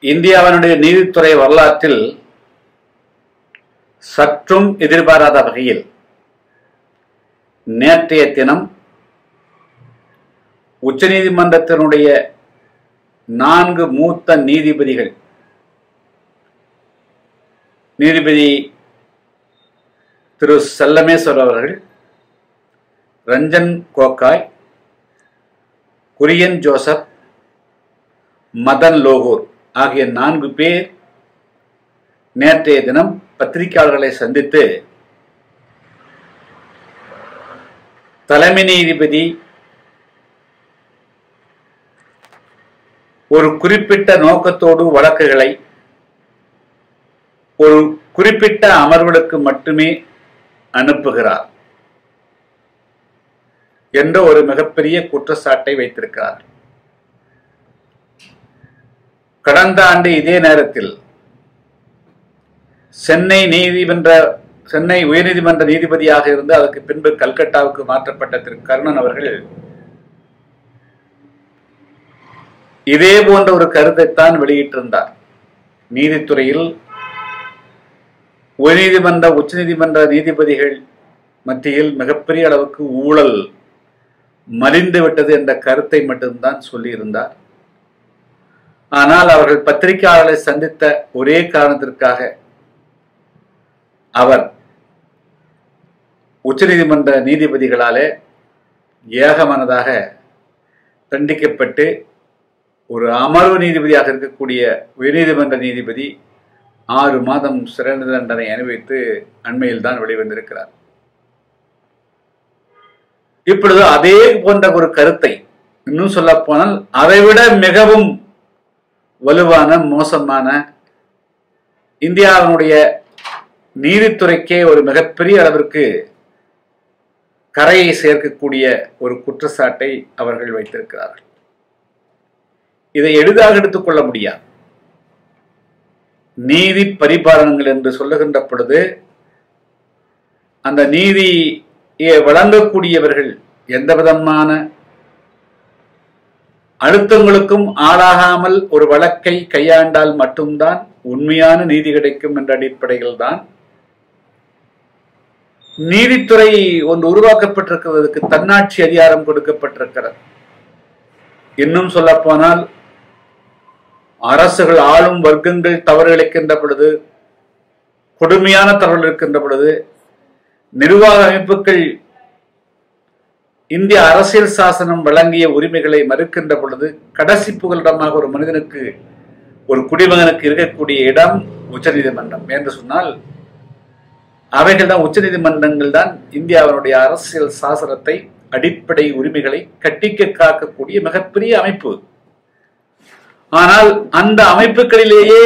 இந்தியாவினுடைய நீதித்துறை வரலாற்றில் சற்றும் எதிர்பாராத வகையில் நேற்றைய தினம் உச்சநீதிமன்றத்தினுடைய நான்கு மூத்த நீதிபதிகள் நீதிபதி திரு செல்லமேஸ்வர் அவர்கள் ரஞ்சன் கோகாய் குரியன் ஜோசப் மதன் லோகூர் ஆகிய நான்கு பேர் நேற்றைய தினம் பத்திரிகையாளர்களை சந்தித்து தலைமை நீதிபதி ஒரு குறிப்பிட்ட நோக்கத்தோடு வழக்குகளை ஒரு குறிப்பிட்ட அமர்வுகளுக்கு மட்டுமே அனுப்புகிறார் என்ற ஒரு மிகப்பெரிய குற்றச்சாட்டை வைத்திருக்கிறார் கடந்த ஆண்டு இதே நேரத்தில் சென்னை நீதிமன்ற சென்னை உயர்நீதிமன்ற நீதிபதியாக இருந்து அதற்கு பின்பு கல்கட்டாவுக்கு மாற்றப்பட்ட திரு கருணன் அவர்கள் இதே போன்ற ஒரு கருத்தைத்தான் வெளியிட்டிருந்தார் நீதித்துறையில் உயர்நீதிமன்ற உச்சநீதிமன்ற நீதிபதிகள் மத்தியில் மிகப்பெரிய அளவுக்கு ஊழல் மலிந்து விட்டது என்ற கருத்தை மட்டும்தான் சொல்லியிருந்தார் ஆனால் அவர்கள் பத்திரிகையாளர்களை சந்தித்த ஒரே காரணத்திற்காக அவர் உச்சநீதிமன்ற நீதிபதிகளாலே ஏகமனதாக தண்டிக்கப்பட்டு ஒரு அமர்வு நீதிபதியாக இருக்கக்கூடிய உயர்நீதிமன்ற நீதிபதி ஆறு மாதம் சிறை தண்டனை அனுபவித்து அண்மையில் தான் வெளிவந்திருக்கிறார் இப்பொழுது அதே போன்ற ஒரு கருத்தை இன்னும் சொல்ல போனால் அதைவிட மிகவும் வலுவான மோசமான இந்தியாவினுடைய நீதித்துறைக்கே ஒரு மிகப்பெரிய அளவிற்கு கரையை சேர்க்கக்கூடிய ஒரு குற்றச்சாட்டை அவர்கள் வைத்திருக்கிறார்கள் இதை எளிதாக எடுத்துக்கொள்ள முடியாது நீதி பரிபாலனங்கள் என்று சொல்லுகின்ற பொழுது அந்த நீதியை வழங்கக்கூடியவர்கள் எந்த விதமான அழுத்தங்களுக்கும் ஆளாகாமல் ஒரு வழக்கை கையாண்டால் மட்டும்தான் உண்மையான நீதி கிடைக்கும் என்ற அடிப்படையில் தான் நீதித்துறை ஒன்று உருவாக்கப்பட்டிருக்கிறதுக்கு தன்னாட்சி அதிகாரம் கொடுக்கப்பட்டிருக்கிறது இன்னும் சொல்ல போனால் அரசுகள் ஆளும் வர்க்கங்கள் தவறு இழைக்கின்ற பொழுது கொடுமையான தவறு இருக்கின்ற பொழுது நிர்வாக அமைப்புகள் இந்திய அரசியல் சாசனம் வழங்கிய உரிமைகளை மறுக்கின்ற பொழுது கடைசி புகலிடமாக ஒரு மனிதனுக்கு ஒரு குடிமகனுக்கு இருக்கக்கூடிய இடம் உச்சநீதிமன்றம் என்று சொன்னால் அவைகள் தான் உச்சநீதிமன்றங்கள் தான் இந்தியாவினுடைய அரசியல் சாசனத்தை அடிப்படை உரிமைகளை கட்டிக்க காக்கக்கூடிய மிகப்பெரிய அமைப்பு ஆனால் அந்த அமைப்புகளிலேயே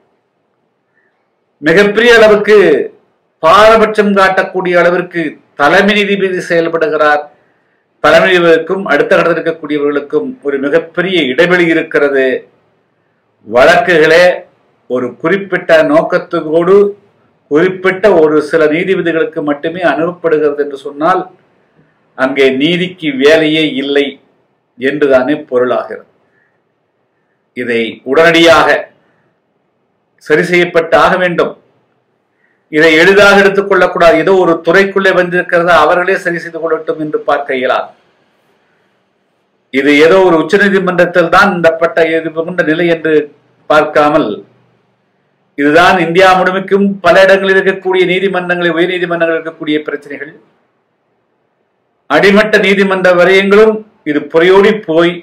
மிகப்பெரிய அளவுக்கு பாரபட்சம் காட்டக்கூடிய அளவிற்கு தலைமை நீதிபதி செயல்படுகிறார் தலைமை நீதிபதிக்கும் அடுத்த கட்டத்தில் இருக்கக்கூடியவர்களுக்கும் ஒரு மிகப்பெரிய இடைவெளி இருக்கிறது வழக்குகளே ஒரு குறிப்பிட்ட நோக்கத்தோடு குறிப்பிட்ட ஒரு சில நீதிபதிகளுக்கு மட்டுமே அனுப்பப்படுகிறது என்று சொன்னால் அங்கே நீதிக்கு வேலையே இல்லை என்றுதானே பொருளாகிறது இதை உடனடியாக சரி செய்யப்பட்டு ஆக வேண்டும் இதை எளிதாக எடுத்துக்கொள்ளக்கூடாது ஏதோ ஒரு துறைக்குள்ளே வந்திருக்கிறதா அவர்களே சரி செய்து கொள்ளட்டும் என்று பார்க்க இயலாது இது ஏதோ ஒரு உச்சநீதிமன்றத்தில் தான் இந்த பட்ட இது நிலை என்று பார்க்காமல் இதுதான் இந்தியா முழுமைக்கும் பல இடங்களில் இருக்கக்கூடிய நீதிமன்றங்களில் உயர் நீதிமன்றங்கள் இருக்கக்கூடிய பிரச்சனைகள் அடிமட்ட நீதிமன்ற வரையங்களும் இது புறையோடி போய்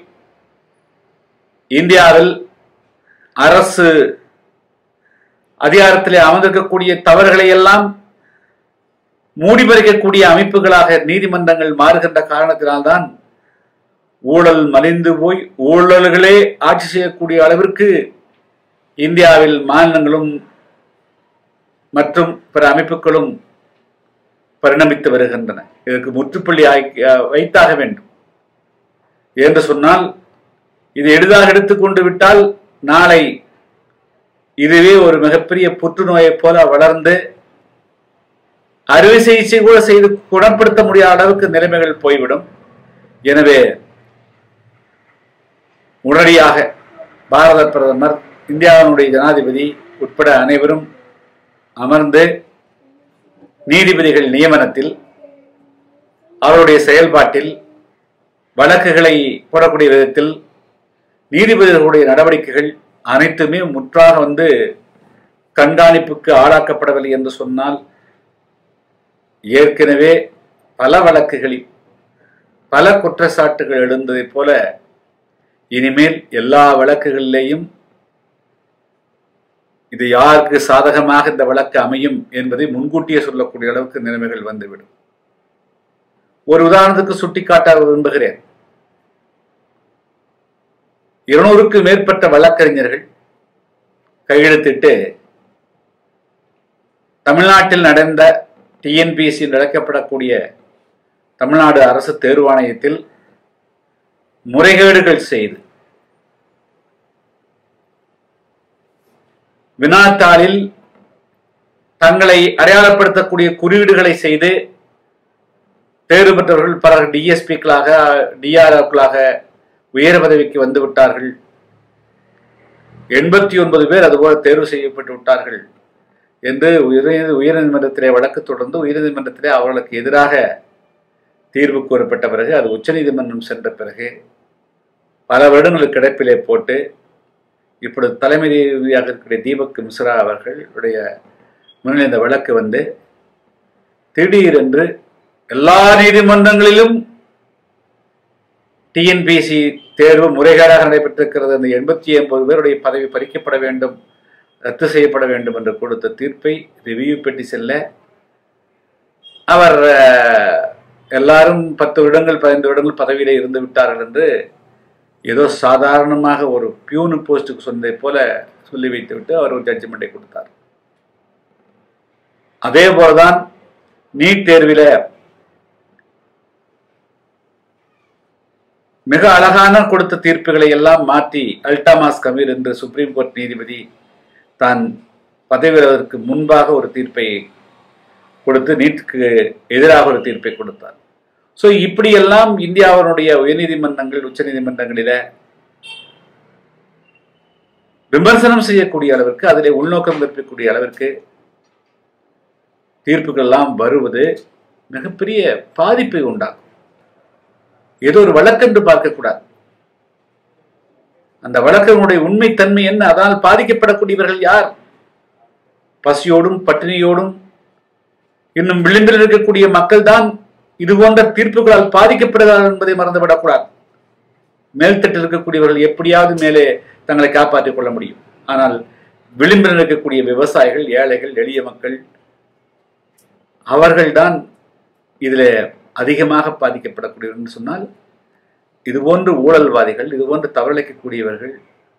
இந்தியாவில் அரசு அதிகாரத்திலே அமர்ந்திருக்கக்கூடிய தவறுகளை எல்லாம் மூடி பறிக்கக்கூடிய அமைப்புகளாக நீதிமன்றங்கள் மாறுகின்ற காரணத்தினால்தான் ஊழல் மலிந்து போய் ஊழல்களே ஆட்சி செய்யக்கூடிய அளவிற்கு இந்தியாவில் மாநிலங்களும் மற்றும் பிற அமைப்புகளும் பரிணமித்து வருகின்றன இதற்கு முற்றுப்புள்ளி வைத்தாக வேண்டும் என்று சொன்னால் இது எளிதாக எடுத்துக்கொண்டு விட்டால் நாளை இதுவே ஒரு மிகப்பெரிய புற்றுநோயை போல வளர்ந்து அறுவை சிகிச்சை கூட செய்து குணப்படுத்த முடியாத அளவுக்கு நிலைமைகள் போய்விடும் எனவே உடனடியாக பாரத பிரதமர் இந்தியாவினுடைய ஜனாதிபதி உட்பட அனைவரும் அமர்ந்து நீதிபதிகள் நியமனத்தில் அவருடைய செயல்பாட்டில் வழக்குகளை போடக்கூடிய விதத்தில் நீதிபதிகளுடைய நடவடிக்கைகள் அனைத்துமே முற்றாக வந்து கண்காணிப்புக்கு ஆளாக்கப்படவில்லை என்று சொன்னால் ஏற்கனவே பல வழக்குகளில் பல குற்றச்சாட்டுகள் எழுந்ததைப் போல இனிமேல் எல்லா வழக்குகளிலேயும் இது யாருக்கு சாதகமாக இந்த வழக்கு அமையும் என்பதை முன்கூட்டியே சொல்லக்கூடிய அளவுக்கு நிலைமைகள் வந்துவிடும் ஒரு உதாரணத்துக்கு சுட்டிக்காட்ட விரும்புகிறேன் இருநூறுக்கு மேற்பட்ட வழக்கறிஞர்கள் கையெழுத்திட்டு தமிழ்நாட்டில் நடந்த டிஎன்பிஎஸ்சி அழைக்கப்படக்கூடிய தமிழ்நாடு அரசு தேர்வாணையத்தில் முறைகேடுகள் செய்து வினாத்தாளில் தங்களை அடையாளப்படுத்தக்கூடிய குறியீடுகளை செய்து தேர்வு பெற்றவர்கள் பலர் டிஎஸ்பிக்களாக டிஆர்ஓக்களாக உயர் பதவிக்கு வந்து விட்டார்கள் எண்பத்தி ஒன்பது பேர் அதுபோல தேர்வு செய்யப்பட்டு விட்டார்கள் என்று உயர் உயர்நீதிமன்றத்திலே வழக்கு தொடர்ந்து உயர்நீதிமன்றத்திலே அவர்களுக்கு எதிராக தீர்வு கூறப்பட்ட பிறகு அது உச்சநீதிமன்றம் சென்ற பிறகு பல வருடங்களுக்கு கிடப்பிலே போட்டு இப்பொழுது தலைமை நீதிபதியாக இருக்கக்கூடிய தீபக் மிஸ்ரா அவர்களுடைய முன்னிலை இந்த வழக்கு வந்து திடீரென்று எல்லா நீதிமன்றங்களிலும் டிஎன்பிசி தேர்வு முறைகேடாக நடைபெற்றிருக்கிறது அந்த எண்பத்தி ஒன்பது பேருடைய பதவி பறிக்கப்பட வேண்டும் ரத்து செய்யப்பட வேண்டும் என்று கொடுத்த தீர்ப்பை ரிவ்யூ பெட்டி செல்ல அவர் எல்லாரும் பத்து வருடங்கள் பதினைந்து வருடங்கள் பதவியிலே இருந்து விட்டார்கள் என்று ஏதோ சாதாரணமாக ஒரு பியூனு போஸ்ட்டுக்கு சொன்னதை போல சொல்லி வைத்து விட்டு அவர் ஒரு ஜட்ஜ்மெண்ட்டை கொடுத்தார் அதே போலதான் நீட் தேர்வில மிக அழகான கொடுத்த தீர்ப்புகளை எல்லாம் மாற்றி அல்டாமாஸ் கபீர் என்று சுப்ரீம் கோர்ட் நீதிபதி தான் பதவி வருவதற்கு முன்பாக ஒரு தீர்ப்பை கொடுத்து நீட்டுக்கு எதிராக ஒரு தீர்ப்பை கொடுத்தார் ஸோ இப்படியெல்லாம் இந்தியாவினுடைய உயர்நீதிமன்றங்கள் உச்ச நீதிமன்றங்களில விமர்சனம் செய்யக்கூடிய அளவிற்கு அதிலே உள்நோக்கம் கற்பிக்கக்கூடிய அளவிற்கு தீர்ப்புகள் எல்லாம் வருவது மிகப்பெரிய பாதிப்பை உண்டாகும் ஏதோ ஒரு வழக்கென்று பார்க்கக்கூடாது அந்த வழக்கினுடைய உண்மைத்தன்மை என்ன அதனால் பாதிக்கப்படக்கூடியவர்கள் யார் பசியோடும் பட்டினியோடும் இன்னும் விளிம்பில் இருக்கக்கூடிய மக்கள் தான் இது போன்ற தீர்ப்புகளால் பாதிக்கப்படுகிறார்கள் என்பதை மறந்துவிடக்கூடாது மேல்தட்டில் இருக்கக்கூடியவர்கள் எப்படியாவது மேலே தங்களை காப்பாற்றிக் கொள்ள முடியும் ஆனால் விளிம்பில் இருக்கக்கூடிய விவசாயிகள் ஏழைகள் எளிய மக்கள் அவர்கள்தான் இதில் அதிகமாக பாதிக்கப்படக்கூடியவர்கள் என்று சொன்னால் இதுபோன்று ஊழல்வாதிகள் இதுபோன்று தவறளிக்கக்கூடியவர்கள்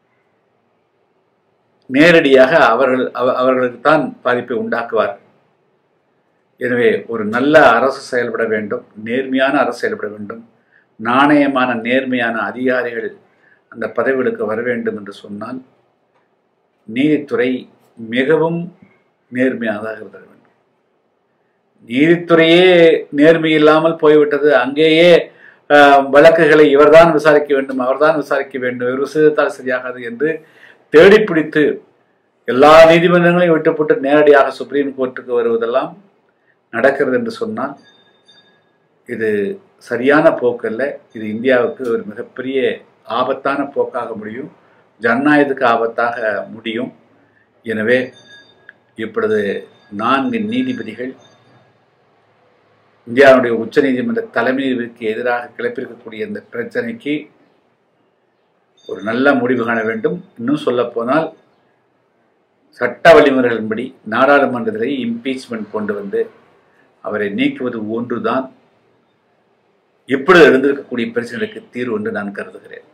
நேரடியாக அவர்கள் அவர்களுக்கு தான் பாதிப்பை உண்டாக்குவார் எனவே ஒரு நல்ல அரசு செயல்பட வேண்டும் நேர்மையான அரசு செயல்பட வேண்டும் நாணயமான நேர்மையான அதிகாரிகள் அந்த பதவிகளுக்கு வர வேண்டும் என்று சொன்னால் நீதித்துறை மிகவும் நேர்மையாக இருக்க வேண்டும் நீதித்துறையே நேர்மை இல்லாமல் போய்விட்டது அங்கேயே வழக்குகளை இவர்தான் விசாரிக்க வேண்டும் அவர்தான் விசாரிக்க வேண்டும் இவர் விசாரித்தால் சரியாகாது என்று தேடி பிடித்து எல்லா நீதிமன்றங்களையும் விட்டுப்பட்டு நேரடியாக சுப்ரீம் கோர்ட்டுக்கு வருவதெல்லாம் நடக்கிறது என்று சொன்னால் இது சரியான போக்கு அல்ல இது இந்தியாவுக்கு ஒரு மிகப்பெரிய ஆபத்தான போக்காக முடியும் ஜனநாயகத்துக்கு ஆபத்தாக முடியும் எனவே இப்பொழுது நான்கு நீதிபதிகள் இந்தியாவுடைய உச்ச நீதிமன்ற தலைமை நீதிபதிக்கு எதிராக கிளப்பியிருக்கக்கூடிய இந்த பிரச்சனைக்கு ஒரு நல்ல முடிவு காண வேண்டும் இன்னும் சொல்ல போனால் சட்ட வழிமுறைகளின்படி நாடாளுமன்றத்திலே இம்பீச்மெண்ட் கொண்டு வந்து அவரை நீக்குவது ஒன்றுதான் இப்பொழுது எழுந்திருக்கக்கூடிய பிரச்சனைகளுக்கு தீர்வு என்று நான் கருதுகிறேன்